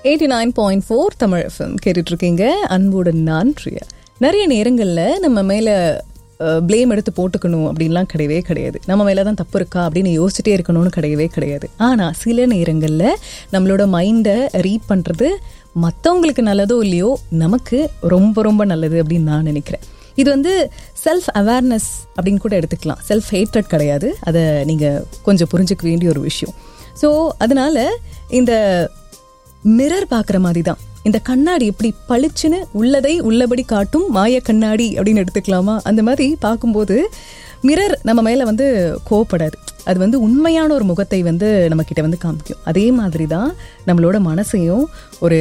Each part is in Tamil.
eighty nine point four Tamil FM கேட்டுட்டு இருக்கீங்க அன்புடன் நான் பிரியா நிறைய நேரங்களில் நம்ம மேலே ப்ளேம் எடுத்து போட்டுக்கணும் அப்படின்லாம் கிடையவே கிடையாது நம்ம மேலே தான் தப்பு இருக்கா அப்படின்னு யோசிச்சுட்டே இருக்கணும்னு கிடையவே கிடையாது ஆனால் சில நேரங்களில் நம்மளோட மைண்டை ரீட் பண்ணுறது மற்றவங்களுக்கு நல்லதோ இல்லையோ நமக்கு ரொம்ப ரொம்ப நல்லது அப்படின்னு நான் நினைக்கிறேன் இது வந்து செல்ஃப் அவேர்னஸ் அப்படின்னு கூட எடுத்துக்கலாம் செல்ஃப் ஹேட்ரட் கிடையாது அதை நீங்கள் கொஞ்சம் புரிஞ்சுக்க வேண்டிய ஒரு விஷயம் ஸோ அதனால இந்த மிரர் பார்க்குற மாதிரி தான் இந்த கண்ணாடி எப்படி பளிச்சுன்னு உள்ளதை உள்ளபடி காட்டும் மாய கண்ணாடி அப்படின்னு எடுத்துக்கலாமா அந்த மாதிரி பார்க்கும்போது மிரர் நம்ம மேலே வந்து கோவப்படாது அது வந்து உண்மையான ஒரு முகத்தை வந்து நம்ம கிட்ட வந்து காமிக்கும் அதே மாதிரி தான் நம்மளோட மனசையும் ஒரு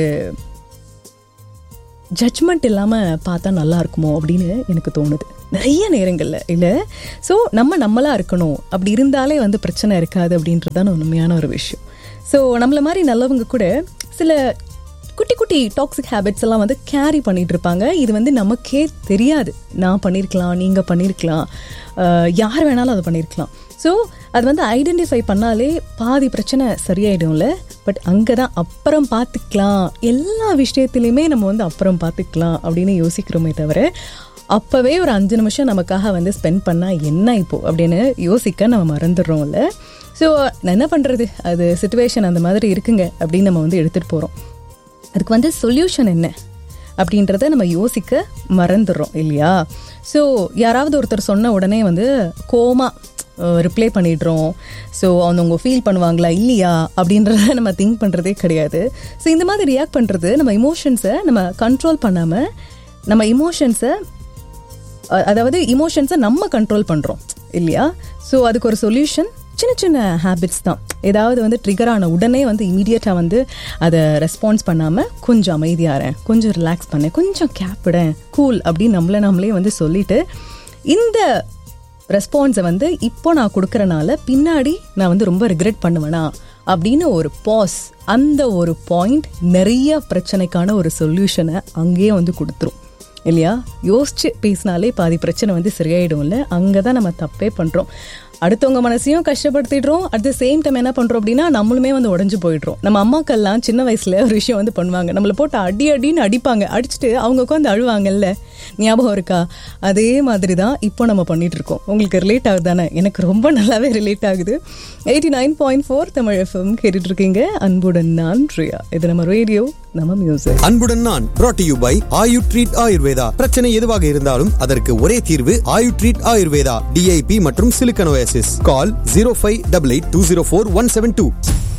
ஜட்ஜ்மெண்ட் இல்லாமல் பார்த்தா நல்லா இருக்குமோ அப்படின்னு எனக்கு தோணுது நிறைய நேரங்களில் இல்லை ஸோ நம்ம நம்மளாக இருக்கணும் அப்படி இருந்தாலே வந்து பிரச்சனை இருக்காது அப்படின்றது தான் உண்மையான ஒரு விஷயம் ஸோ நம்மள மாதிரி நல்லவங்க கூட சில குட்டி குட்டி டாக்ஸிக் ஹேபிட்ஸ் எல்லாம் வந்து கேரி பண்ணிட்டு இருப்பாங்க இது வந்து நமக்கே தெரியாது நான் பண்ணியிருக்கலாம் நீங்கள் பண்ணியிருக்கலாம் அஹ், யார் வேணாலும் அதை பண்ணியிருக்கலாம் ஸோ அது வந்து ஐடென்டிஃபை பண்ணாலே பாதி பிரச்சனை சரியாயிடும்ல பட் அங்கே தான் அப்புறம் பார்த்துக்கலாம் எல்லா விஷயத்துலையுமே நம்ம வந்து அப்புறம் பார்த்துக்கலாம் அப்படின்னு யோசிக்கிறோமே தவிர அப்போவே ஒரு அஞ்சு நிமிஷம் நமக்காக வந்து ஸ்பெண்ட் பண்ணால் என்ன இப்போ அப்படின்னு யோசிக்க நம்ம மறந்துடுறோம்ல ஸோ நான் என்ன பண்ணுறது அது சுச்சுவேஷன் அந்த மாதிரி இருக்குங்க அப்படின்னு நம்ம வந்து எடுத்துகிட்டு போகிறோம் அதுக்கு வந்து சொல்யூஷன் என்ன அப்படின்றத நம்ம யோசிக்க மறந்துடுறோம் இல்லையா ஸோ யாராவது ஒருத்தர் சொன்ன உடனே வந்து கோமா ரிப்ளை பண்ணிடுறோம் ஸோ அவங்க ஃபீல் பண்ணுவாங்களா இல்லையா அப்படின்றத நம்ம திங்க் பண்ணுறதே கிடையாது ஸோ இந்த மாதிரி ரியாக்ட் பண்ணுறது நம்ம இமோஷன்ஸை நம்ம கண்ட்ரோல் பண்ணாமல் நம்ம இமோஷன்ஸை அ- அதாவது இமோஷன்ஸை நம்ம கண்ட்ரோல் பண்ணுறோம் இல்லையா ஸோ அதுக்கு ஒரு சொல்யூஷன் சின்ன சின்ன ஹேபிட்ஸ் தான் ஏதாவது வந்து ட்ரிகர் ஆன உடனே வந்து இமீடியட்டாக வந்து அதை ரெஸ்பான்ஸ் பண்ணாமல் கொஞ்சம் அமைதியாகிறேன் கொஞ்சம் ரிலாக்ஸ் பண்ணேன் கொஞ்சம் கேப்பிடேன் கூல் அப்படின்னு நம்மளை நம்மளே வந்து சொல்லிட்டு இந்த ரெஸ்பான்ஸை வந்து இப்போ நான் கொடுக்கறனால பின்னாடி நான் வந்து ரொம்ப ரிக்ரெட் பண்ணுவேனா அப்படின்னு ஒரு பாஸ் அந்த ஒரு பாயிண்ட் நிறைய பிரச்சனைக்கான ஒரு சொல்யூஷனை அங்கேயே வந்து கொடுத்துரும் இல்லையா யோசிச்சு பேசினாலே பாதி பிரச்சனை வந்து சரியாயிடும்ல அங்கே தான் நம்ம தப்பே பண்ணுறோம் அடுத்தவங்க மனசையும் கஷ்டப்படுத்திடுறோம் அட் த சேம் டைம் என்ன பண்ணுறோம் அப்படின்னா நம்மளுமே வந்து உடஞ்சு போயிடுறோம் நம்ம அம்மாக்கள்லாம் சின்ன வயசில் ஒரு விஷயம் வந்து பண்ணுவாங்க நம்மளை போட்டு அடி அடின்னு அடிப்பாங்க அடிச்சுட்டு அவங்க உட்காந்து அழுவாங்கல்ல ஞாபகம் இருக்கா அதே மாதிரி தான் இப்போ நம்ம பண்ணிட்டு இருக்கோம் உங்களுக்கு ரிலேட் ஆகுது தானே எனக்கு ரொம்ப நல்லாவே ரிலேட் ஆகுது eighty nine point four Tamil FM கேட்டுட்டு இருக்கீங்க அன்புடன் நான் ரியா இது நம்ம ரேடியோ நம்ம மியூசிக் அன்புடன் நான் brought to you by Ayu treat Ayurveda பிரச்சனை எதுவாக இருந்தாலும் அதற்கு ஒரே தீர்வு ஆயு ட்ரீட் ஆயுர்வேதா டிஐபி மற்றும் சிலிக்கனோசிஸ் call zero five double eight two zero four one seven two